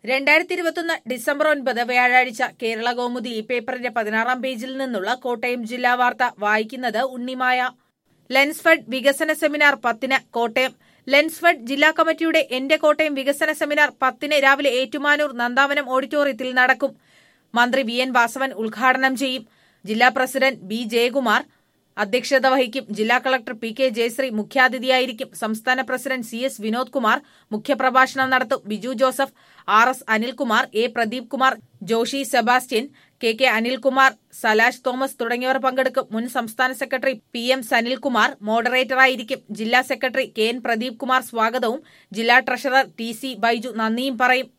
രണ്ടായിരത്തി ഇരുപത്തൊന്ന് ഡിസംബർ ഒൻപത് വ്യാഴാഴ്ച കേരള കൗമുദി ഈ പേപ്പറിന്റെ പതിനാറാം പേജിൽ നിന്നുള്ള കോട്ടയം ജില്ലാ വാർത്ത വായിക്കുന്നത് ഉണ്ണിമായ ലെൻസ്ഫഡ് വികസന സെമിനാർ പത്തിന് കോട്ടയം ലെൻസ്ഫഡ് ജില്ലാ കമ്മിറ്റിയുടെ എന്റെ കോട്ടയം വികസന സെമിനാർ പത്തിന് രാവിലെ ഏറ്റുമാനൂർ നന്ദാവനം ഓഡിറ്റോറിയത്തിൽ നടക്കും മന്ത്രി വി എൻ വാസവൻ ഉദ്ഘാടനം ചെയ്യും ജില്ലാ പ്രസിഡന്റ് ബി ജയകുമാർ അധ്യക്ഷത വഹിക്കും ജില്ലാ കളക്ടർ പി കെ ജയശ്രീ മുഖ്യാതിഥിയായിരിക്കും സംസ്ഥാന president C S Vinod Kumar മുഖ്യപ്രഭാഷണം നടത്തും Biju Joseph R S Anilkumar A Pradeep Kumar Joshy Sebastian K K Anilkumar Salash Thomas തുടങ്ങിയവർ പങ്കെടുക്കും മുൻ സംസ്ഥാന സെക്രട്ടറി പി എം സനിൽകുമാർ മോഡറേറ്ററായിരിക്കും ജില്ലാ secretary K N Pradeep Kumar സ്വാഗതവും ജില്ലാ ട്രഷറർ ടി സി ബൈജു നന്ദിയും പറയും